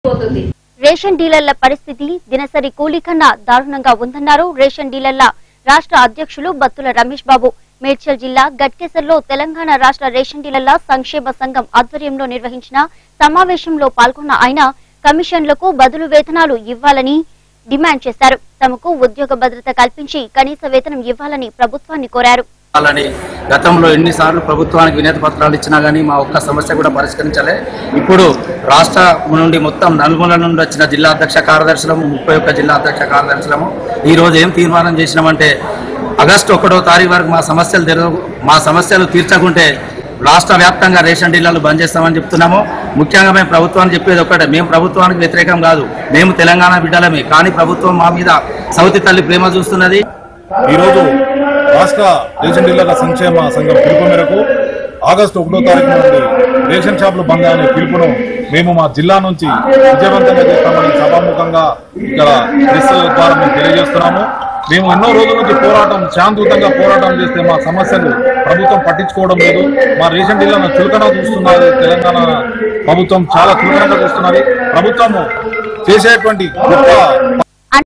పోతుంది రేషన్ డీలర్ల పరిస్థితి దినసరి కూలీ కన్నా దారుణంగా ఉందన్నారు రేషన్ డీలర్ల రాష్ట్ర అధ్యక్షులు బత్తుల రమేష్ బాబు మేడ్చల్ జిల్లా గట్కేసర్లో తెలంగాణ రాష్ట్ర రేషన్ డీలర్ల సంక్షేమ సంఘం ఆధ్వర్యంలో నిర్వహించిన సమావేశంలో పాల్గొన్న ఆయన కమిషన్లకు బదులు వేతనాలు ఇవ్వాలని డిమాండ్ చేశారు తమకు ఉద్యోగ భద్రత కల్పించి కనీస వేతనం ఇవ్వాలని ప్రభుత్వాన్ని కోరారు వాళ్ళని గతంలో ఎన్నిసార్లు ప్రభుత్వానికి వినతి పత్రాలు ఇచ్చినా కానీ మా ఒక్క సమస్య కూడా పరిష్కరించలే ఇప్పుడు రాష్ట్ర నుండి మొత్తం నలుమూల నుండి వచ్చిన జిల్లా అధ్యక్ష కార్యదర్శులము ముప్పై ఒక్క జిల్లా అధ్యక్ష కార్యదర్శులము ఈ రోజు ఏం తీర్మానం చేసినామంటే ఆగస్టు ఒకటో తారీఖు వరకు మా సమస్యలు తెర మా సమస్యలు తీర్చకుంటే రాష్ట్ర వ్యాప్తంగా రేషన్ డీలర్లు బంద్ చేస్తామని చెప్తున్నాము ముఖ్యంగా మేము ప్రభుత్వానికి చెప్పేది ఒకటే మేము ప్రభుత్వానికి వ్యతిరేకం కాదు మేము తెలంగాణ బిడ్డలమే కానీ ప్రభుత్వం మా మీద సౌతి తల్లి ప్రేమ చూస్తున్నది ఈరోజు రాష్ట్ర రేషన్ డీలర్ల సంక్షేమ సంఘం పిలుపు మేరకు ఆగస్టు ఒకటో తారీఖు నుండి రేషన్ షాపులు బంద్ అనే పిలుపును మేము మా జిల్లా నుంచి విజయవంతంగా చేస్తామని సభాముఖంగా ఇక్కడ ప్రెస్ ద్వారా మేము తెలియజేస్తున్నాము మేము ఎన్నో రోజుల నుంచి పోరాటం శాంతియుతంగా పోరాటం చేస్తే మా సమస్యలు ప్రభుత్వం పట్టించుకోవడం లేదు మా రేషన్ డీలర్లను చులకన చూస్తున్నది తెలంగాణ ప్రభుత్వం చాలా చులకనగా చూస్తున్నది ప్రభుత్వము చేసేటువంటి గొప్ప